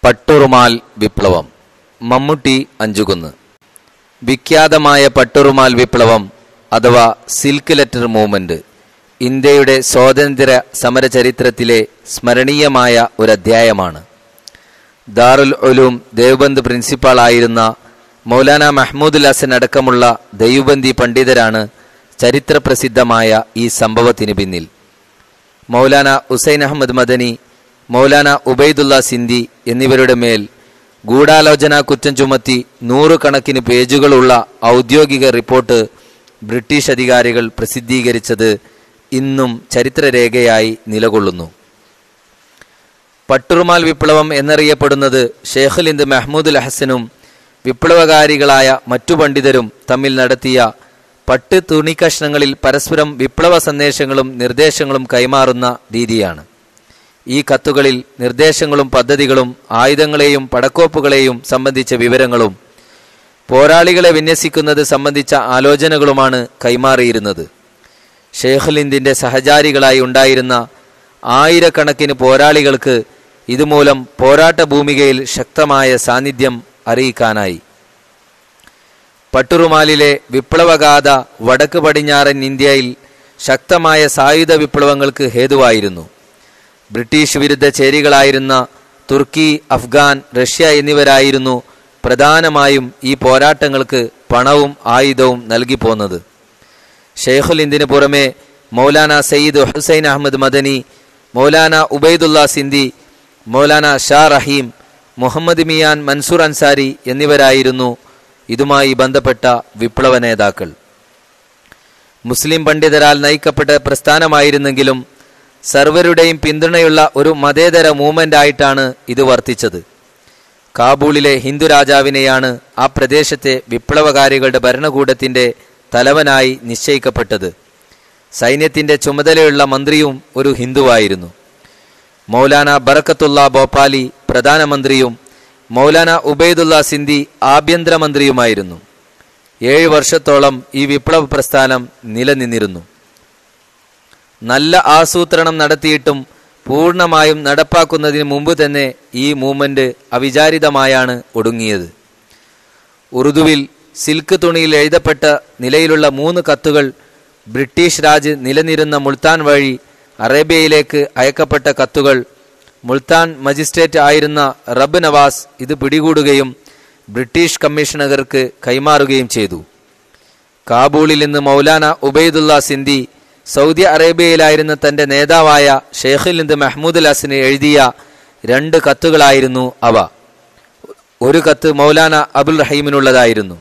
പട്ടുറുമാൽ വിപ്ലവം മമ്മൂട്ടി അഞ്ചുകുന്ന് വിഖ്യാതമായ പട്ടുറുമാൽ വിപ്ലവം അഥവാ സിൽക്ക് ലെറ്റർ മൂവ്മെന്റ് ഇന്ത്യയുടെ സ്വാതന്ത്ര്യ സമര ചരിത്രത്തിലെ സ്മരണീയമായ ഒരു അധ്യായമാണ് ദാറുൽ ഉലൂം ദേവബന്ദ് പ്രിൻസിപ്പാളായിരുന്ന മൗലാന മഹ്മൂദുൽ ഹസൻ അടക്കമുള്ള ദൈവബന്ദി പണ്ഡിതരാണ് ചരിത്രപ്രസിദ്ധമായ ഈ സംഭവത്തിന് പിന്നിൽ മൗലാന ഹുസൈൻ അഹമ്മദ് മദനി മൗലാന ഉബൈദുള്ള സിന്ധി എന്നിവരുടെ മേൽ ഗൂഢാലോചന കുറ്റം ചുമത്തി നൂറുകണക്കിന് പേജുകളുള്ള ഔദ്യോഗിക റിപ്പോർട്ട് ബ്രിട്ടീഷ് അധികാരികൾ പ്രസിദ്ധീകരിച്ചത് ഇന്നും ചരിത്രരേഖയായി നിലകൊള്ളുന്നു പട്ടുറുമാൽ വിപ്ലവം എന്നറിയപ്പെടുന്നത് ഷേഖുൽ ഇന്ദ് മെഹ്മൂദുൽ ഹസനും വിപ്ലവകാരികളായ മറ്റു പണ്ഡിതരും തമ്മിൽ നടത്തിയ പട്ട് തുണിക്കഷ്ണങ്ങളിൽ പരസ്പരം വിപ്ലവ സന്ദേശങ്ങളും നിർദ്ദേശങ്ങളും കൈമാറുന്ന രീതിയാണ് ഈ കത്തുകളിൽ നിർദ്ദേശങ്ങളും പദ്ധതികളും ആയുധങ്ങളെയും പടക്കോപ്പുകളെയും സംബന്ധിച്ച വിവരങ്ങളും പോരാളികളെ വിന്യസിക്കുന്നത് സംബന്ധിച്ച ആലോചനകളുമാണ് കൈമാറിയിരുന്നത് ഷേഖുലിന്ദിന്റെ സഹചാരികളായി ഉണ്ടായിരുന്ന ആയിരക്കണക്കിന് പോരാളികൾക്ക് ഇതുമൂലം പോരാട്ട ഭൂമികയിൽ ശക്തമായ സാന്നിധ്യം അറിയിക്കാനായി പട്ടുറുമാലിലെ വിപ്ലവഗാഥ വടക്ക് പടിഞ്ഞാറൻ ഇന്ത്യയിൽ ശക്തമായ സായുധ വിപ്ലവങ്ങൾക്ക് ഹേതുവായിരുന്നു ബ്രിട്ടീഷ് വിരുദ്ധ ചേരികളായിരുന്ന തുർക്കി അഫ്ഗാൻ റഷ്യ എന്നിവരായിരുന്നു പ്രധാനമായും ഈ പോരാട്ടങ്ങൾക്ക് പണവും ആയുധവും നൽകിപ്പോന്നത് ഷെയ്ഖുൽ ഇന്ദിന് പുറമെ മൗലാന സയ്യിദ് ഹുസൈൻ അഹമ്മദ് മദനി മൗലാന ഉബൈദുള്ള സിന്ധി മൗലാന ഷാ റഹീം മുഹമ്മദ് മിയാൻ മൻസൂർ അൻസാരി എന്നിവരായിരുന്നു ഇതുമായി ബന്ധപ്പെട്ട വിപ്ലവ നേതാക്കൾ മുസ്ലിം പണ്ഡിതരാൽ നയിക്കപ്പെട്ട പ്രസ്ഥാനമായിരുന്നെങ്കിലും സർവരുടെയും പിന്തുണയുള്ള ഒരു മതേതര മൂവ്മെന്റ് ആയിട്ടാണ് ഇത് വർത്തിച്ചത് കാബൂളിലെ ഹിന്ദു രാജാവിനെയാണ് ആ പ്രദേശത്തെ വിപ്ലവകാരികളുടെ ഭരണകൂടത്തിന്റെ തലവനായി നിശ്ചയിക്കപ്പെട്ടത് സൈന്യത്തിന്റെ ചുമതലയുള്ള മന്ത്രിയും ഒരു ഹിന്ദുവായിരുന്നു മൗലാന ബറക്കത്തുള്ള ഭോപ്പാലി പ്രധാനമന്ത്രിയും മൗലാന ഉബൈദുള്ള സിന്ധി ആഭ്യന്തരമന്ത്രിയുമായിരുന്നു ഏഴ് വർഷത്തോളം ഈ വിപ്ലവ പ്രസ്ഥാനം നിലനിന്നിരുന്നു നല്ല ആസൂത്രണം നടത്തിയിട്ടും പൂർണ്ണമായും നടപ്പാക്കുന്നതിന് മുമ്പ് തന്നെ ഈ മൂവ്മെന്റ് അവിചാരിതമായാണ് ഒടുങ്ങിയത് ഉറുദുവിൽ സിൽക്ക് തുണിയിൽ എഴുതപ്പെട്ട നിലയിലുള്ള മൂന്ന് കത്തുകൾ ബ്രിട്ടീഷ് രാജ് നിലനിരുന്ന മുൾത്താൻ വഴി അറേബ്യയിലേക്ക് അയക്കപ്പെട്ട കത്തുകൾ മുൾത്താൻ മജിസ്ട്രേറ്റ് ആയിരുന്ന റബ് നവാസ് ഇത് പിടികൂടുകയും ബ്രിട്ടീഷ് കമ്മീഷണർക്ക് കൈമാറുകയും ചെയ്തു കാബൂളിൽ നിന്ന് മൗലാന ഉബൈദുള്ള സിന്ധി സൗദി അറേബ്യയിലായിരുന്ന തന്റെ നേതാവായ ഷെയ്ഖുൽ ഇന്ദ് മെഹ്മൂദുൽ ഹസന് എഴുതിയ രണ്ട് കത്തുകളായിരുന്നു അവ ഒരു കത്ത് മൗലാന അബുൽ റഹീമിനുള്ളതായിരുന്നു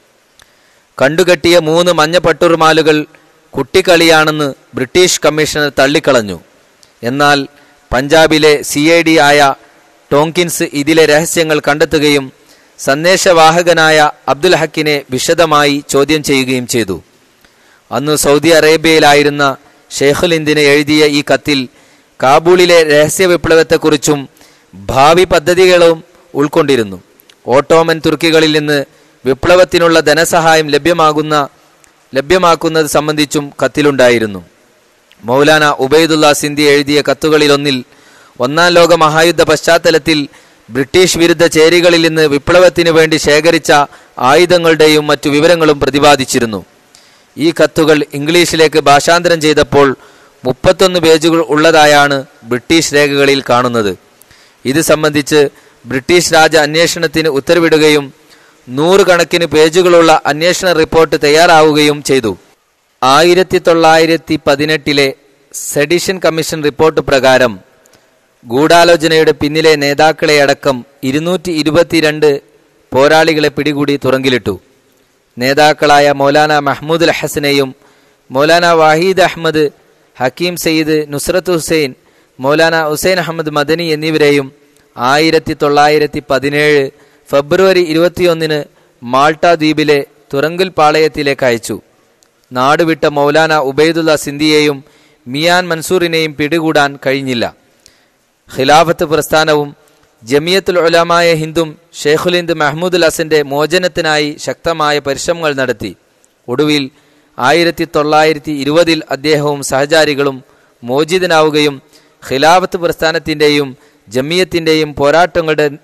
കണ്ടുകെട്ടിയ മൂന്ന് മഞ്ഞ പട്ടുറുമാലുകൾ കുട്ടിക്കളിയാണെന്ന് ബ്രിട്ടീഷ് കമ്മീഷണർ തള്ളിക്കളഞ്ഞു എന്നാൽ പഞ്ചാബിലെ സി ഐ ഡി ആയ ടോങ്കിൻസ് ഇതിലെ രഹസ്യങ്ങൾ കണ്ടെത്തുകയും സന്ദേശവാഹകനായ അബ്ദുൽ ഹക്കിനെ വിശദമായി ചോദ്യം ചെയ്യുകയും ചെയ്തു അന്ന് സൗദി അറേബ്യയിലായിരുന്ന ഷെയ്ഖുൽ ഇന്ദിന് എഴുതിയ ഈ കത്തിൽ കാബൂളിലെ രഹസ്യ വിപ്ലവത്തെക്കുറിച്ചും ഭാവി പദ്ധതികളും ഉൾക്കൊണ്ടിരുന്നു ഓട്ടോമൻ തുർക്കികളിൽ നിന്ന് വിപ്ലവത്തിനുള്ള ധനസഹായം ലഭ്യമാകുന്ന ലഭ്യമാക്കുന്നത് സംബന്ധിച്ചും കത്തിലുണ്ടായിരുന്നു മൗലാന ഉബൈദുള്ള സിന്ധി എഴുതിയ കത്തുകളിലൊന്നിൽ ഒന്നാം ലോക മഹായുദ്ധ പശ്ചാത്തലത്തിൽ ബ്രിട്ടീഷ് വിരുദ്ധ ചേരികളിൽ നിന്ന് വിപ്ലവത്തിനു വേണ്ടി ശേഖരിച്ച ആയുധങ്ങളുടെയും മറ്റു വിവരങ്ങളും പ്രതിപാദിച്ചിരുന്നു ഈ കത്തുകൾ ഇംഗ്ലീഷിലേക്ക് ഭാഷാന്തരം ചെയ്തപ്പോൾ മുപ്പത്തൊന്ന് പേജുകൾ ഉള്ളതായാണ് ബ്രിട്ടീഷ് രേഖകളിൽ കാണുന്നത് ഇത് സംബന്ധിച്ച് ബ്രിട്ടീഷ് രാജ അന്വേഷണത്തിന് ഉത്തരവിടുകയും നൂറുകണക്കിന് പേജുകളുള്ള അന്വേഷണ റിപ്പോർട്ട് തയ്യാറാവുകയും ചെയ്തു ആയിരത്തി തൊള്ളായിരത്തി പതിനെട്ടിലെ സെഡിഷൻ കമ്മീഷൻ റിപ്പോർട്ട് പ്രകാരം ഗൂഢാലോചനയുടെ പിന്നിലെ നേതാക്കളെ അടക്കം ഇരുന്നൂറ്റി ഇരുപത്തിരണ്ട് പോരാളികളെ പിടികൂടി തുറങ്കിലിട്ടു നേതാക്കളായ മൗലാന മഹ്മൂദുൽ ഹസനെയും മൗലാന വാഹീദ് അഹമ്മദ് ഹക്കീം സയ്യിദ് നുസ്രത്ത് ഹുസൈൻ മൗലാന ഹുസൈൻ അഹമ്മദ് മദനി എന്നിവരെയും ആയിരത്തി തൊള്ളായിരത്തി പതിനേഴ് ഫെബ്രുവരി ഇരുപത്തിയൊന്നിന് മാൾട്ട ദ്വീപിലെ തുറങ്കൽ പാളയത്തിലേക്ക് അയച്ചു നാടുവിട്ട മൗലാന ഉബൈദുള്ള സിന്ധിയെയും മിയാൻ മൻസൂറിനെയും പിടികൂടാൻ കഴിഞ്ഞില്ല ഖിലാഫത്ത് പ്രസ്ഥാനവും ജമിയത്തുൽ ഉലമായ ഹിന്ദും ഷെയ്ഖുലിന്ദ് മെഹ്മൂദുൽ ഹസന്റെ മോചനത്തിനായി ശക്തമായ പരിശ്രമങ്ങൾ നടത്തി ഒടുവിൽ ആയിരത്തി തൊള്ളായിരത്തി ഇരുപതിൽ അദ്ദേഹവും സഹചാരികളും മോചിതനാവുകയും ഖിലാഫത്ത് പ്രസ്ഥാനത്തിന്റെയും ജമിയത്തിന്റെയും പോരാട്ടങ്ങളുടെ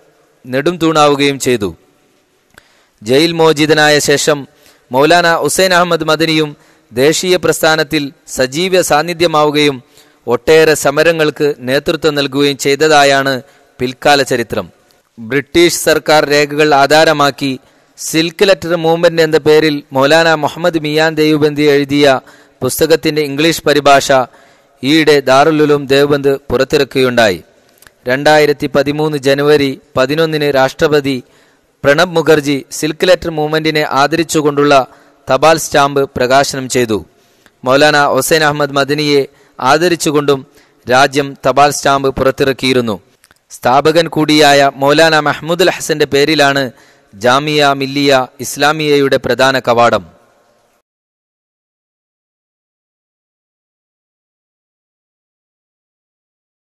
നെടും തൂണാവുകയും ചെയ്തു ജയിൽ മോചിതനായ ശേഷം മൗലാന ഹുസൈൻ അഹമ്മദ് മദനിയും ദേശീയ പ്രസ്ഥാനത്തിൽ സജീവ സാന്നിധ്യമാവുകയും ഒട്ടേറെ സമരങ്ങൾക്ക് നേതൃത്വം നൽകുകയും ചെയ്തതായാണ് പിൽക്കാല ചരിത്രം ബ്രിട്ടീഷ് സർക്കാർ രേഖകൾ ആധാരമാക്കി സിൽക്ക് ലെറ്റർ മൂവ്മെന്റ് എന്ന പേരിൽ മൗലാന മുഹമ്മദ് മിയാൻ ദേവബന്ദി എഴുതിയ പുസ്തകത്തിന്റെ ഇംഗ്ലീഷ് പരിഭാഷ ഈയിടെ ദാറുലുലും ദേവബന്ദ് പുറത്തിറക്കുകയുണ്ടായി രണ്ടായിരത്തി പതിമൂന്ന് ജനുവരി പതിനൊന്നിന് രാഷ്ട്രപതി പ്രണബ് മുഖർജി സിൽക്ക് ലെറ്റർ മൂവ്മെന്റിനെ ആദരിച്ചുകൊണ്ടുള്ള തപാൽ സ്റ്റാമ്പ് പ്രകാശനം ചെയ്തു മൗലാന ഹുസൈൻ അഹമ്മദ് മദനിയെ ആദരിച്ചുകൊണ്ടും രാജ്യം തപാൽ സ്റ്റാമ്പ് പുറത്തിറക്കിയിരുന്നു സ്ഥാപകൻ കൂടിയായ മൗലാന മഹ്മൂദുൽ ഹസന്റെ പേരിലാണ് ജാമിയ മില്ലിയ ഇസ്ലാമിയയുടെ പ്രധാന കവാടം